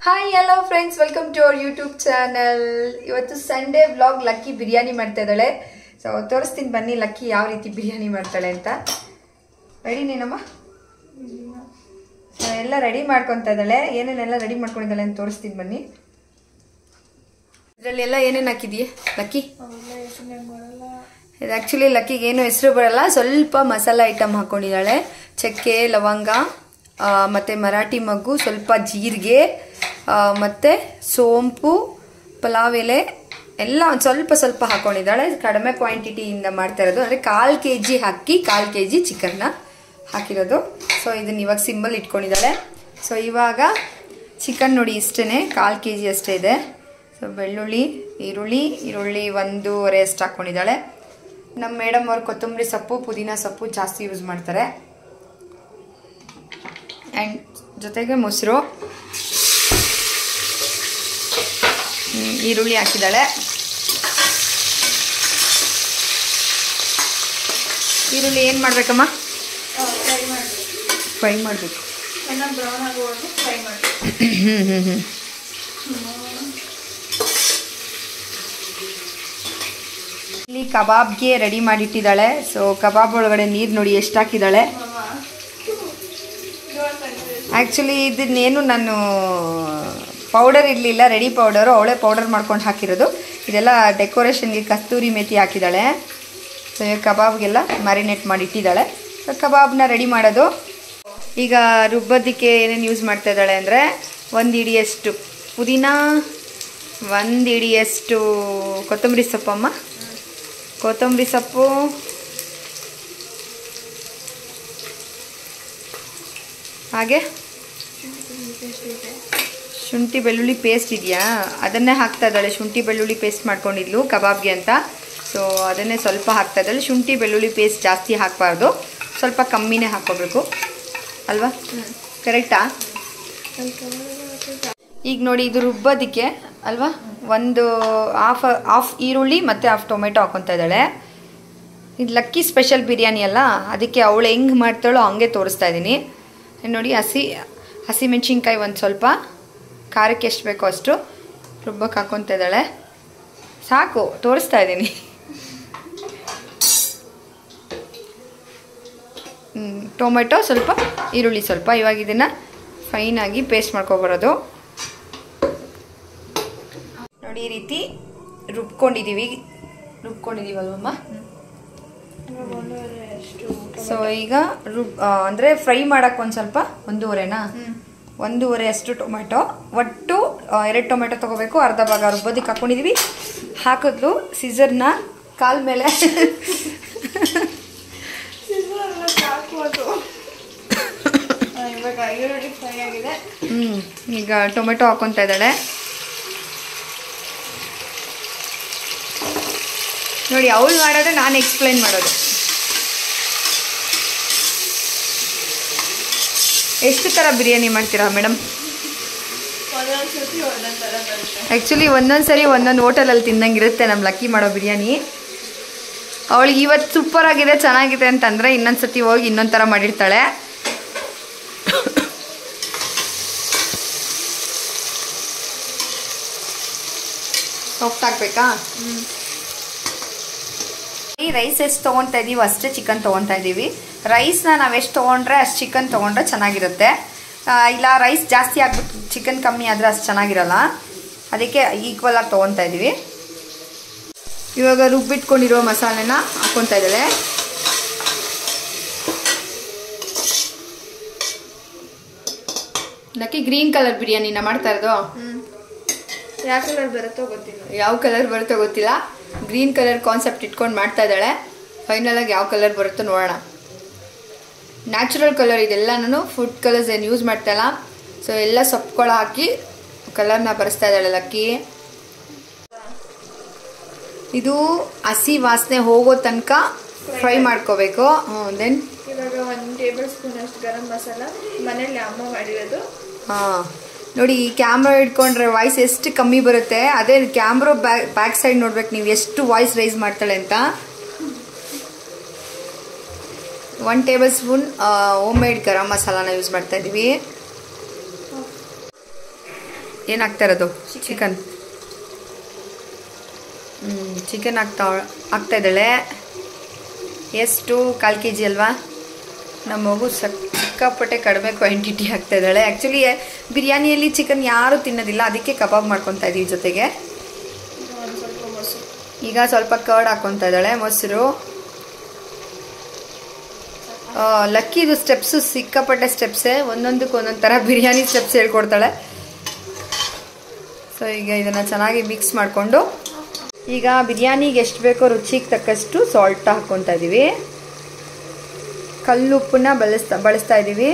Hi hello friends welcome to our YouTube channel ಇವತ್ತು Sunday vlog Lucky biryani ಮಾಡ್ತಾ ಇದ್ದಾಳೆ so ತೋರಿಸ್ತೀನಿ ಬನ್ನಿ ಲಕ್ಕಿ ಯಾವ ರೀತಿ ಬಿರಿಯಾನಿ ಮಾಡ್ತಾಳೆ ಅಂತ ರೆಡಿ ನೀನಮ್ಮ ಸೊ ಎಲ್ಲ ರೆಡಿ ಮಾಡ್ಕೊತಾ ಇದ್ದಾಳೆ ಏನೇನೆಲ್ಲ ರೆಡಿ ಮಾಡ್ಕೊಂಡಿದ್ದಾಳೆ ಅಂತ ತೋರಿಸ್ತೀನಿ ಬನ್ನಿ ಇದರಲ್ಲೆಲ್ಲ ಏನೇನು ಹಾಕಿದೀಯ ಲಕ್ಕಿ ಇದು ಆ್ಯಕ್ಚುಲಿ ಲಕ್ಕಿಗೆ ಏನು ಹೆಸರು ಬರಲ್ಲ ಸ್ವಲ್ಪ ಮಸಾಲ ಐಟಮ್ ಹಾಕೊಂಡಿದ್ದಾಳೆ ಚಕ್ಕೆ ಲವಂಗ ಆ, ಮತ್ತೆ ಮರಾಠಿ ಮಗ್ಗು ಸ್ವಲ್ಪ ಜೀರಿಗೆ ಆ, ಮತ್ತೆ ಸೋಂಪು ಪಲಾವ್ ಎಲೆ ಎಲ್ಲ ಒಂದು ಸ್ವಲ್ಪ ಸ್ವಲ್ಪ ಹಾಕೊಂಡಿದ್ದಾಳೆ ಕಡಿಮೆ ಕ್ವಾಂಟಿಟಿಯಿಂದ ಮಾಡ್ತಾ ಇರೋದು ಅಂದರೆ ಕಾಲು ಕೆ ಜಿ ಹಾಕಿ ಕಾಲು ಕೆ ಜಿ ಚಿಕನ್ನ ಹಾಕಿರೋದು ಸೊ ಇದನ್ನ ಇವಾಗ ಸಿಂಬಲ್ ಇಟ್ಕೊಂಡಿದ್ದಾಳೆ ಸೊ ಇವಾಗ ಚಿಕನ್ ನೋಡಿ ಇಷ್ಟೇ ಕಾಲು ಕೆ ಜಿ ಅಷ್ಟೇ ಇದೆ ಸೊ ಬೆಳ್ಳುಳ್ಳಿ ಈರುಳ್ಳಿ ಈರುಳ್ಳಿ ಒಂದೂವರೆ ಅಷ್ಟು ಹಾಕ್ಕೊಂಡಿದ್ದಾಳೆ ನಮ್ಮ ಮೇಡಮ್ ಅವ್ರು ಕೊತ್ತಂಬರಿ ಸೊಪ್ಪು ಪುದೀನ ಸೊಪ್ಪು ಜಾಸ್ತಿ ಯೂಸ್ ಮಾಡ್ತಾರೆ ಆ್ಯಂಡ್ ಜೊತೆಗೆ ಮೊಸರು ಹ್ಮ್, ಈರುಳ್ಳಿ ಹಾಕಿದ್ದಾಳೆ ಈರುಳ್ಳಿ ಏನು ಮಾಡ್ಬೇಕಮ್ಮ ಫ್ರೈ ಮಾಡಬೇಕು ಫ್ರೈ ಮಾಡಬೇಕು ಚೆನ್ನಾಗಿ ಬ್ರೌನ್ ಆಗುವವರೆಗೂ ಫ್ರೈ ಮಾಡಬೇಕು ಹ್ಮ್ ಹ್ಮ್ ಹ್ಮ್ ಇಲ್ಲಿ ಕಬಾಬ್ಗೆ ರೆಡಿ ಮಾಡಿಟ್ಟಿದ್ದಾಳೆ ಸೊ ಕಬಾಬ್ ಒಳಗಡೆ ನೀರು ನೋಡಿ ಎಷ್ಟು ಹಾಕಿದ್ದಾಳೆ ಆ್ಯಕ್ಚುಲಿ ಇದನ್ನೇನು ನಾನು ಪೌಡರ್ ಇರಲಿಲ್ಲ ರೆಡಿ ಪೌಡರು ಅವಳೇ ಪೌಡರ್ ಮಾಡ್ಕೊಂಡು ಹಾಕಿರೋದು ಇದೆಲ್ಲ ಡೆಕೋರೇಷನ್ಗೆ ಕಸ್ತೂರಿ ಮೇಥಿ ಹಾಕಿದ್ದಾಳೆ ಸೊ ಈಗ ಕಬಾಬ್ಗೆಲ್ಲ ಮ್ಯಾರಿನೇಟ್ ಮಾಡಿ ಇಟ್ಟಿದ್ದಾಳೆ ಸೊ ಕಬಾಬ್ನ ರೆಡಿ ಮಾಡೋದು ಈಗ ರುಬ್ಬೋದಕ್ಕೆ ಏನೇನು ಯೂಸ್ ಮಾಡ್ತಾ ಇದ್ದಾಳೆ ಅಂದರೆ ಒಂದು ಇಡಿಯಷ್ಟು ಪುದೀನ ಒಂದು ಇಡಿಯಷ್ಟು ಕೊತ್ತಂಬರಿ ಸೊಪ್ಪಮ್ಮ ಕೊತ್ತಂಬರಿ ಸೊಪ್ಪು ಹಾಗೆ ಶುಂಠಿ ಬೆಳ್ಳುಳ್ಳಿ ಪೇಸ್ಟ್ ಇದೆಯಾ ಅದನ್ನೇ ಹಾಕ್ತಾ ಇದ್ದಾಳೆ ಶುಂಠಿ ಬೆಳ್ಳುಳ್ಳಿ ಪೇಸ್ಟ್ ಮಾಡ್ಕೊಂಡಿದ್ಲು ಕಬಾಬ್ಗೆ ಅಂತ ಸೊ ಅದನ್ನೇ ಸ್ವಲ್ಪ ಹಾಕ್ತಾ ಇದ್ದಾಳೆ ಶುಂಠಿ ಬೆಳ್ಳುಳ್ಳಿ ಪೇಸ್ಟ್ ಜಾಸ್ತಿ ಹಾಕಬಾರ್ದು ಸ್ವಲ್ಪ ಕಮ್ಮಿನೇ ಹಾಕ್ಕೋಬೇಕು ಅಲ್ವಾ ಕರೆಕ್ಟಾ ಈಗ ನೋಡಿ ಇದು ರುಬ್ಬೋದಕ್ಕೆ ಅಲ್ವಾ ಒಂದು ಹಾಫ್ ಹಾಫ್ ಈರುಳ್ಳಿ ಮತ್ತು ಹಾಫ್ ಟೊಮೆಟೊ ಹಾಕೊತಾ ಇದ್ದಾಳೆ ಇದು ಲಕ್ಕಿ ಸ್ಪೆಷಲ್ ಬಿರಿಯಾನಿ ಅಲ್ಲ ಅದಕ್ಕೆ ಅವಳು ಹೆಂಗೆ ಮಾಡ್ತಾಳೋ ಹಂಗೆ ತೋರಿಸ್ತಾ ಇದ್ದೀನಿ ನೋಡಿ ಹಸಿ ಹಸಿ ಮೆಣಸಿನ್ಕಾಯಿ ಒಂದು ಸ್ವಲ್ಪ ಖಾರಕ್ಕೆ ಎಷ್ಟು ಬೇಕೋ ಅಷ್ಟು ರುಬ್ಬಕ್ಕೆ ಹಾಕೊತಾ ಇದ್ದಾಳೆ ಸಾಕು ತೋರಿಸ್ತಾ ಇದ್ದೀನಿ ಹ್ಮ್, ಟೊಮೆಟೊ ಸ್ವಲ್ಪ ಈರುಳ್ಳಿ ಸ್ವಲ್ಪ ಇವಾಗ ಇದನ್ನು ಫೈನಾಗಿ ಪೇಸ್ಟ್ ಮಾಡ್ಕೊಬರೋದು ನೋಡಿ ಈ ರೀತಿ ರುಬ್ಕೊಂಡಿದ್ದೀವಿ ರುಬ್ಕೊಂಡಿದ್ದೀವಲ್ವಮ್ಮ ಒಂದೂವರೆ ಅಷ್ಟು ಸೊ ಈಗ ರುಬ್ ಆ, ಅಂದ್ರೆ ಫ್ರೈ ಮಾಡಕ್ಕೆ ಒಂದು ಸ್ವಲ್ಪ ಒಂದೂವರೆನಾ ಒಂದೂವರೆ ಅಷ್ಟು ಟೊಮೆಟೊ ಒಟ್ಟು ಎರಡು ಟೊಮೆಟೊ ತಗೋಬೇಕು ಅರ್ಧ ಭಾಗ ರುಬ್ಬೋದಕ್ಕೆ ಹಾಕೊಂಡಿದೀವಿ ಹಾಕಿದ್ಲು ಸಿಸರ್ನ ಕಾಲ್ ಮೇಲೆ ಹಾಕುವುದು ಇವಾಗ ಈರುಳ್ಳಿ ಫ್ರೈ ಆಗಿದೆ ಹ್ಮ್ ಈಗ ಟೊಮೆಟೊ ಹಾಕೊತಾ ಇದ್ದಾಳೆ ನೋಡಿ ಅವಳು ಮಾಡೋದು ನಾನು ಎಕ್ಸ್ಪ್ಲೈನ್ ಮಾಡೋದು ಎಷ್ಟು ಥರ ಬಿರಿಯಾನಿ ಮಾಡ್ತೀರಾ ಮೇಡಮ್ ಒಂದೊಂದು ಸರ್ತಿ ಒಂದೊಂದು ಥರ ಬರುತ್ತೆ ಆ್ಯಕ್ಚುಲಿ ಒಂದೊಂದು ಸರಿ ಒಂದೊಂದು ಹೋಟೆಲಲ್ಲಿ ತಿನ್ನಂಗಿರುತ್ತೆ ನಮ್ಮ ಲಕ್ಕಿ ಮಾಡೋ ಬಿರಿಯಾನಿ ಅವಳಿಗೆ ಇವತ್ತು ಸೂಪರ್ ಆಗಿದೆ ಚೆನ್ನಾಗಿದೆ ಅಂತಂದರೆ ಇನ್ನೊಂದು ಸತಿ ಹೋಗಿ ಇನ್ನೊಂದು ಥರ ಮಾಡಿರ್ತಾಳೆ ಸಾಫ್ಟ್ ಆಗಬೇಕಾ ಈ ರೈಸ್ ಎಷ್ಟು ತೊಗೊತಾ ಇದ್ದೀವಿ ಅಷ್ಟೇ ಚಿಕನ್ ತೊಗೊತಾ ಇದ್ದೀವಿ ರೈಸ್ನ ನಾವು ಎಷ್ಟು ತೊಗೊಂಡ್ರೆ ಅಷ್ಟು ಚಿಕನ್ ತೊಗೊಂಡ್ರೆ ಚೆನ್ನಾಗಿರುತ್ತೆ ಆ, ಇಲ್ಲ ರೈಸ್ ಜಾಸ್ತಿ ಆಗ್ಬಿಟ್ಟು ಚಿಕನ್ ಕಮ್ಮಿ ಆದರೆ ಅಷ್ಟು ಚೆನ್ನಾಗಿರಲ್ಲ ಅದಕ್ಕೆ ಈಕ್ವಲ್ ಆಗಿ ತೊಗೊತಾ ಇದ್ದೀವಿ ಇವಾಗ ರುಬ್ಬಿಟ್ಕೊಂಡಿರೋ ಮಸಾಲೆನ ಹಾಕ್ಕೊತಾ ಇದ್ದಾಳೆ ಲಕ್ಕಿ ಗ್ರೀನ್ ಕಲರ್ ಬಿರಿಯಾನಿನ ಮಾಡ್ತಾ ಇರೋದು ಹ್ಞೂ ಯಾವ ಕಲರ್ ಬರುತ್ತೋ ಗೊತ್ತಿಲ್ಲ ಯಾವ ಕಲರ್ ಬರುತ್ತೋ ಗೊತ್ತಿಲ್ಲ ಗ್ರೀನ್ ಕಲರ್ ಕಾನ್ಸೆಪ್ಟ್ ಇಟ್ಕೊಂಡು ಮಾಡ್ತಾ ಇದ್ದಾಳೆ ಫೈನಲ್ ಆಗಿ ಯಾವ ಕಲರ್ ಬರುತ್ತೋ ನೋಡೋಣ ನ್ಯಾಚುರಲ್ ಕಲರ್ ಇದೆಲ್ಲನೂ ಫುಡ್ ಕಲರ್ಸ್ ಏನು ಯೂಸ್ ಮಾಡ್ತಾ ಇಲ್ಲ ಸೊ ಎಲ್ಲ ಸೊಪ್ಪುಗಳು ಹಾಕಿ ಕಲರ್ನ ಬರೆಸ್ತಾ ಇದ್ದಾಳೆ ಲಕ್ಕಿ ಇದು ಹಸಿ ವಾಸನೆ ಹೋಗೋ ತನಕ ಫ್ರೈ ಮಾಡ್ಕೋಬೇಕು ದೆನ್ ಇವಾಗ ಒಂದು ಟೇಬಲ್ ಸ್ಪೂನ್ ಅಷ್ಟು ಗರಂ ಮಸಾಲ ಮನೇಲಿ ಅಮ್ಮ ಮಾಡಿರೋದು ಹಾಂ ನೋಡಿ ಈ ಕ್ಯಾಮ್ರಾ ಇಟ್ಕೊಂಡ್ರೆ ವಾಯ್ಸ್ ಎಷ್ಟು ಕಮ್ಮಿ ಬರುತ್ತೆ ಅದೇ ಕ್ಯಾಮ್ರಾ ಬ್ಯಾಕ್ ಬ್ಯಾಕ್ ಸೈಡ್ ನೋಡ್ಬೇಕು ನೀವು ಎಷ್ಟು ವಾಯ್ಸ್ ರೈಸ್ ಮಾಡ್ತಾಳೆ ಅಂತ one tablespoon homemade garam ಮಸಾಲಾನ ಯೂಸ್ ಮಾಡ್ತಾ ಇದ್ದೀವಿ ಏನು ಹಾಕ್ತಾ ಇರೋದು ಚಿಕನ್ ಹ್ಞೂ ಚಿಕನ್ ಹಾಕ್ತಾ ಹಾಕ್ತಾ ಇದ್ದಾಳೆ ಎಷ್ಟು ಕಾಲು ಕೆ ಜಿ ಅಲ್ವಾ ನಮ್ಮ ಮಗು ಸಕ್ ಸಿಕ್ಕಾಪಟ್ಟೆ ಕಡಿಮೆ ಕ್ವಾಂಟಿಟಿ ಹಾಕ್ತಾ ಇದ್ದಾಳೆ ಆ್ಯಕ್ಚುಲಿ ಬಿರಿಯಾನಿಯಲ್ಲಿ ಚಿಕನ್ ಯಾರೂ ತಿನ್ನೋದಿಲ್ಲ ಅದಕ್ಕೆ ಕಬಾಬ್ ಮಾಡ್ಕೊತಾ ಇದ್ದೀವಿ ಜೊತೆಗೆ ಒಂದು ಸ್ವಲ್ಪ ಮೊಸರು ಈಗ ಸ್ವಲ್ಪ ಕರ್ಡ್ ಹಾಕ್ಕೊತಾ ಇದ್ದಾಳೆ ಮೊಸರು ಆ, ಲಕ್ಕಿದು ಸ್ಟೆಪ್ಸು ಸಿಕ್ಕಾಪಟ್ಟೆ ಸ್ಟೆಪ್ಸೇ ಒಂದೊಂದಕ್ಕೆ ಒಂದೊಂದು ಥರ ಬಿರಿಯಾನಿ ಸ್ಟೆಪ್ಸ್ ಹೇಳ್ಕೊಡ್ತಾಳೆ ಸೊ ಈಗ ಇದನ್ನು ಚೆನ್ನಾಗಿ ಮಿಕ್ಸ್ ಮಾಡಿಕೊಂಡು ಈಗ ಬಿರಿಯಾನಿಗೆ ಎಷ್ಟು ಬೇಕೋ ರುಚಿಗೆ ತಕ್ಕಷ್ಟು ಸಾಲ್ಟ್ ಹಾಕ್ಕೊತಾ ಇದ್ದೀವಿ ಕಲ್ಲುಪ್ಪನ್ನ ಬಳಸ್ತಾ ಬಳಸ್ತಾ ಇದ್ದೀವಿ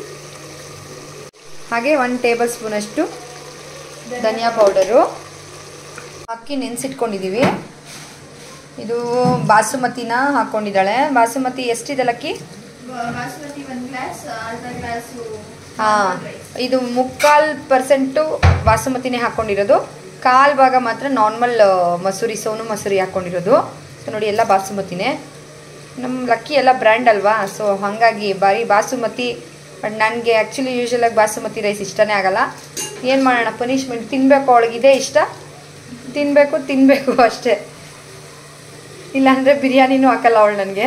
ಹಾಗೆ ಒನ್ ಟೇಬಲ್ ಸ್ಪೂನಷ್ಟು ಧನಿಯಾ ಪೌಡರು ಅಕ್ಕಿ ನೆನೆಸಿಟ್ಕೊಂಡಿದ್ದೀವಿ ಇದು ಬಾಸುಮತಿನ ಹಾಕ್ಕೊಂಡಿದ್ದಾಳೆ ಬಾಸುಮತಿ ಎಷ್ಟಿದೆ ಅಕ್ಕಿ ಬಾಸ್ಮತಿ ಒಂದು ಗ್ಲಾಸ್ ಅರ್ಧ ಗ್ಲಾಸು ಹಾಂ ಇದು ಮುಕ್ಕಾಲು ಪರ್ಸೆಂಟು ಬಾಸುಮತಿನೇ ಹಾಕ್ಕೊಂಡಿರೋದು ಕಾಲು ಭಾಗ ಮಾತ್ರ ನಾರ್ಮಲ್ ಮಸೂರಿ ಸೋನು ಮಸೂರಿ ಹಾಕ್ಕೊಂಡಿರೋದು ಸೊ ನೋಡಿ ಎಲ್ಲ ಬಾಸುಮತಿನೇ ನಮ್ಮ ಲಕ್ಕಿ ಎಲ್ಲ ಬ್ರ್ಯಾಂಡ್ ಅಲ್ವಾ ಸೊ ಹಾಗಾಗಿ ಬರೀ ಬಾಸುಮತಿ ಬಟ್ ನನಗೆ ಆ್ಯಕ್ಚುಲಿ ಯೂಶ್ವಲಾಗಿ ಬಾಸುಮತಿ ರೈಸ್ ಇಷ್ಟನೇ ಆಗಲ್ಲ ಏನು ಮಾಡೋಣ ಪನಿಷ್ಮೆಂಟ್ ತಿನ್ನಬೇಕು ಅವಳಿಗೆ ಇದೇ ಇಷ್ಟ ತಿನ್ನಬೇಕು ತಿನ್ನಬೇಕು ಅಷ್ಟೇ ಇಲ್ಲಾಂದರೆ ಬಿರಿಯಾನಿನೂ ಹಾಕಲ್ಲ ಅವಳು ನನಗೆ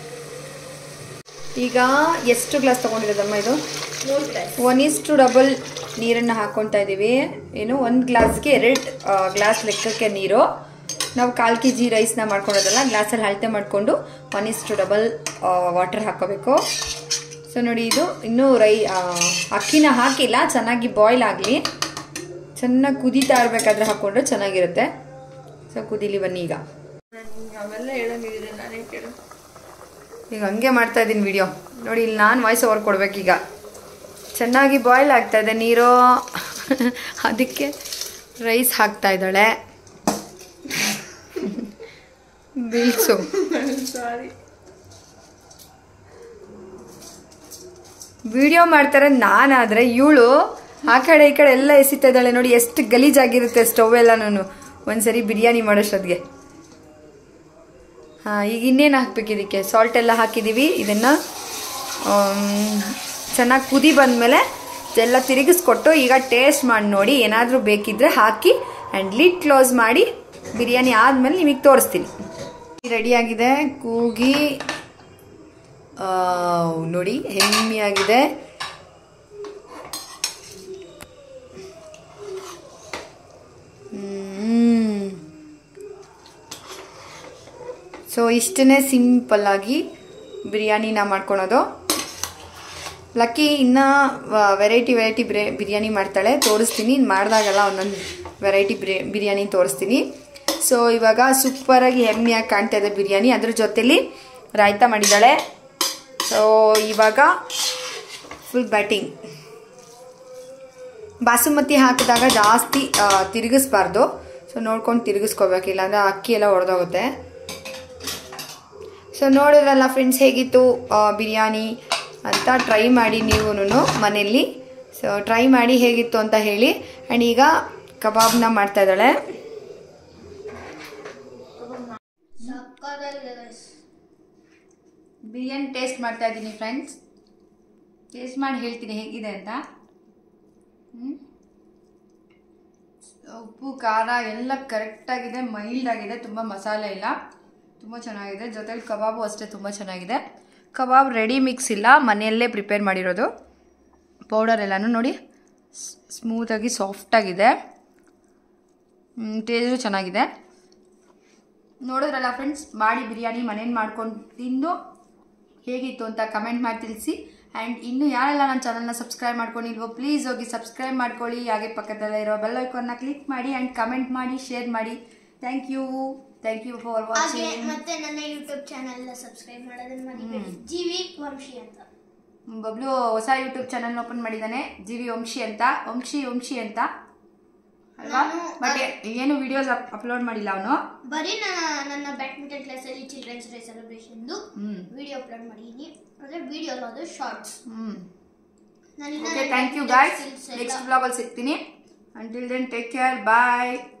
ಈಗ ಎಷ್ಟು ಗ್ಲಾಸ್ ತೊಗೊಂಡಿರೋದಮ್ಮ ಇದು ಮೂರು glass one is to double ನೀರನ್ನು ಹಾಕ್ಕೊತಾ ಇದ್ದೀವಿ ಏನು ಒಂದು ಗ್ಲಾಸ್ಗೆ ಎರಡು ಗ್ಲಾಸ್ ಲೆಕ್ಕಕ್ಕೆ ನೀರು ನಾವು ಕಾಲು ಕೆ ಜಿ ರೈಸ್ನ ಮಾಡ್ಕೊಳೋದಲ್ಲ ಗ್ಲಾಸಲ್ಲಿ ಅಳತೆ ಮಾಡಿಕೊಂಡು one is to double water ಹಾಕ್ಕೋಬೇಕು ಸೊ ನೋಡಿ ಇದು ಇನ್ನೂ ರೈ ಆ, ಅಕ್ಕಿನ ಹಾಕಿಲ್ಲ ಚೆನ್ನಾಗಿ ಬಾಯ್ಲ್ ಆಗಲಿ ಚೆನ್ನಾಗಿ ಕುದೀತಾ ಇರಬೇಕಾದ್ರೆ ಹಾಕ್ಕೊಂಡ್ರೆ ಚೆನ್ನಾಗಿರುತ್ತೆ ಸೊ ಕುದೀಲಿ ಬನ್ನಿ ಈಗ ನಂಗೆ ಅವೆಲ್ಲ ಹೇಳಂಗಿದ್ರೆ ನಾನೇ ಕೇಳು ಈಗ ಹಂಗೆ ಮಾಡ್ತಾ ಇದ್ದೀನಿ ವಿಡಿಯೋ ನೋಡಿ ಇಲ್ಲಿ ನಾನು ವಾಯ್ಸ್ ಓವರ್ ಕೊಡ್ಬೇಕೀಗ ಚೆನ್ನಾಗಿ ಬಾಯ್ಲ್ ಆಗ್ತಾ ಇದೆ ನೀರು ಅದಕ್ಕೆ ರೈಸ್ ಹಾಕ್ತಾ ಇದ್ದಾಳೆ ಬೀಳ್ಸು ಸಾರಿ ವಿಡಿಯೋ ಮಾಡ್ತಾರೆ ನಾನಾದರೆ ಇವಳು ಆ ಕಡೆ ಈ ಕಡೆ ಎಲ್ಲ ಎಸಿತಾ ಇದ್ದಾಳೆ ನೋಡಿ ಎಷ್ಟು ಗಲೀಜಾಗಿರುತ್ತೆ ಸ್ಟವ್ ಎಲ್ಲನೂ ಒಂದ್ಸರಿ ಬಿರಿಯಾನಿ ಮಾಡೋಷ್ಟೊತ್ತಿಗೆ ಹಾಂ ಈಗ ಇನ್ನೇನು ಹಾಕ್ಬೇಕು ಇದಕ್ಕೆ ಸಾಲ್ಟ್ ಎಲ್ಲ ಹಾಕಿದ್ದೀವಿ ಇದನ್ನು ಚೆನ್ನಾಗಿ ಕುದಿ ಬಂದಮೇಲೆ ಎಲ್ಲ ತಿರುಗಿಸ್ಕೊಟ್ಟು ಈಗ ಟೇಸ್ಟ್ ಮಾಡಿ ನೋಡಿ ಏನಾದರೂ ಬೇಕಿದ್ರೆ ಹಾಕಿ ಆ್ಯಂಡ್ ಲಿಡ್ ಕ್ಲೋಸ್ ಮಾಡಿ ಬಿರಿಯಾನಿ ಆದಮೇಲೆ ನಿಮಗೆ ತೋರಿಸ್ತೀನಿ ರೆಡಿಯಾಗಿದೆ ಕೂಗಿ ಆ, ನೋಡಿ ಹೆಮ್ಮೆಯಾಗಿದೆ ಸೊ ಇಷ್ಟೇ ಸಿಂಪಲ್ ಆಗಿ ಬಿರಿಯಾನಿನ ಮಾಡ್ಕೊಳೋದು ಲಕ್ಕಿ ಇನ್ನು ವೆರೈಟಿ ವೆರೈಟಿ ಬ್ರೇ ಬಿರಿಯಾನಿ ಮಾಡ್ತಾಳೆ ತೋರಿಸ್ತೀನಿ ಇನ್ನು ಮಾಡಿದಾಗೆಲ್ಲ ಒಂದೊಂದು ವೆರೈಟಿ ಬ್ರೇ ಬಿರಿಯಾನಿ ತೋರಿಸ್ತೀನಿ ಸೊ ಇವಾಗ ಸೂಪರಾಗಿ ಹೆಮ್ಮೆಯಾಗಿ ಕಾಣ್ತಾ ಇದೆ ಬಿರಿಯಾನಿ ಅದ್ರ ಜೊತೆಲಿ ರಾಯ್ತ ಮಾಡಿದ್ದಾಳೆ ಸೊ ಇವಾಗ ಫುಲ್ ಬ್ಯಾಟಿಂಗ್ ಬಾಸುಮತಿ ಹಾಕಿದಾಗ ಜಾಸ್ತಿ ಆ, ತಿರುಗಿಸ್ಬಾರ್ದು ಸೊ ನೋಡ್ಕೊಂಡು ತಿರುಗಿಸ್ಕೋಬೇಕು ಇಲ್ಲಾಂದ್ರೆ ಅಕ್ಕಿ ಎಲ್ಲ ಹೊಡೆದೋಗುತ್ತೆ ಸೊ ನೋಡಿದ್ರಲ್ಲ ಫ್ರೆಂಡ್ಸ್ ಹೇಗಿತ್ತು ಆ, ಬಿರಿಯಾನಿ ಅಂತ ಟ್ರೈ ಮಾಡಿ ನೀವು ಮನೆಯಲ್ಲಿ ಸೊ ಟ್ರೈ ಮಾಡಿ ಹೇಗಿತ್ತು ಅಂತ ಹೇಳಿ ಆ್ಯಂಡ್ ಈಗ ಕಬಾಬ್ನ ಮಾಡ್ತಾ ಇದ್ದಾಳೆ ಬಿರಿಯಾನಿ ಟೇಸ್ಟ್ ಮಾಡ್ತಾ ಇದ್ದೀನಿ ಫ್ರೆಂಡ್ಸ್ ಟೇಸ್ಟ್ ಮಾಡಿ ಹೇಳ್ತೀನಿ ಹೇಗಿದೆ ಅಂತ ಹ್ಮ್? ಉಪ್ಪು ಖಾರ ಎಲ್ಲ ಕರೆಕ್ಟಾಗಿದೆ ಮೈಲ್ಡ್ ಆಗಿದೆ ತುಂಬ ಮಸಾಲೆ ಇಲ್ಲ ತುಂಬ ಚೆನ್ನಾಗಿದೆ ಜೊತೆಲಿ ಕಬಾಬು ಅಷ್ಟೇ ತುಂಬ ಚೆನ್ನಾಗಿದೆ ಕಬಾಬ್ ರೆಡಿ ಮಿಕ್ಸ್ ಇಲ್ಲ ಮನೆಯಲ್ಲೇ ಪ್ರಿಪೇರ್ ಮಾಡಿರೋದು ಪೌಡರ್ ಎಲ್ಲನೂ ನೋಡಿ ಸ್ಮೂತಾಗಿ ಸಾಫ್ಟಾಗಿದೆ ಟೇಸ್ಟು ಚೆನ್ನಾಗಿದೆ ನೋಡಿದ್ರಲ್ಲ ಫ್ರೆಂಡ್ಸ್ ಮಾಡಿ ಬಿರಿಯಾನಿ ಮನೇಲಿ ಮಾಡ್ಕೊಂಡು ತಿಂದು ಹೇಗಿತ್ತು ಅಂತ ಕಮೆಂಟ್ ಮಾಡಿ ತಿಳಿಸಿ ಆ್ಯಂಡ್ ಇನ್ನು ಯಾರೆಲ್ಲ ನನ್ನ ಚಾನಲ್ನ ಸಬ್ಸ್ಕ್ರೈಬ್ ಮಾಡ್ಕೊಂಡಿಲ್ವೋ ಪ್ಲೀಸ್ ಹೋಗಿ ಸಬ್ಸ್ಕ್ರೈಬ್ ಮಾಡ್ಕೊಳ್ಳಿ ಹಾಗೆ ಪಕ್ಕದಲ್ಲೇ ಇರೋ ಬೆಲ್ ಐಕಾನ್ನ ಕ್ಲಿಕ್ ಮಾಡಿ ಆ್ಯಂಡ್ ಕಮೆಂಟ್ ಮಾಡಿ ಶೇರ್ ಮಾಡಿ thank you thank you for ಹಾಗೆ ವಾಚಿಂಗ್ ಮತ್ತೆ ನನ್ನ ಯೂಟ್ಯೂಬ್ ಚಾನೆಲ್ ಸಬ್ಸ್ಕ್ರೈಬ್ ಮಾಡೋದನ್ನ ಮರಿಬೇಡಿ ಜಿವಿ ವಂಶಿ ಅಂತ ಬಬ್ಲು ಹೊಸ ಯೂಟ್ಯೂಬ್ ಚಾನಲ್ ಓಪನ್ ಮಾಡಿದ್ದಾನೆ ಜಿ ವಿ ವಂಶಿ ಅಂತ ವಂಶಿ ವಂಶಿ ಅಂತ ಅಲ್ವಾ ನಾನು- ಬಟ್ ಏನು ವಿಡಿಯೋಸ್ ಅಪ್ಲೋಡ್ ಮಾಡಿಲ್ಲ ಅವನು ಬರೀ ನನ್ನ ನನ್ನ ಬ್ಯಾಡ್ಮಿಂಟನ್ ಕ್ಲಾಸಲ್ಲಿ ಚಿಲ್ಡ್ರನ್ಸ್ ಡೇ ಸೆಲೆಬ್ರೇಷನ್ದು ಹ್ಮ್ ವಿಡಿಯೋ ಅಪ್ಲೋಡ್ ಮಾಡಿದ್ದೀನಿ ಅಂದ್ರೆ ವಿಡಿಯೋ ಅಲ್ಲ ಅದು ಶಾರ್ಟ್ಸ್ ಹ್ಮ್ ನಾನು okay thank you guys next ಬ್ಲಾಗಲ್ಲಿ ಸಿಗ್ತೀನಿ ಅಂಟಿಲ್ ದೆನ್ ಟೇಕ್ ಕೇರ್ ಬಾಯ್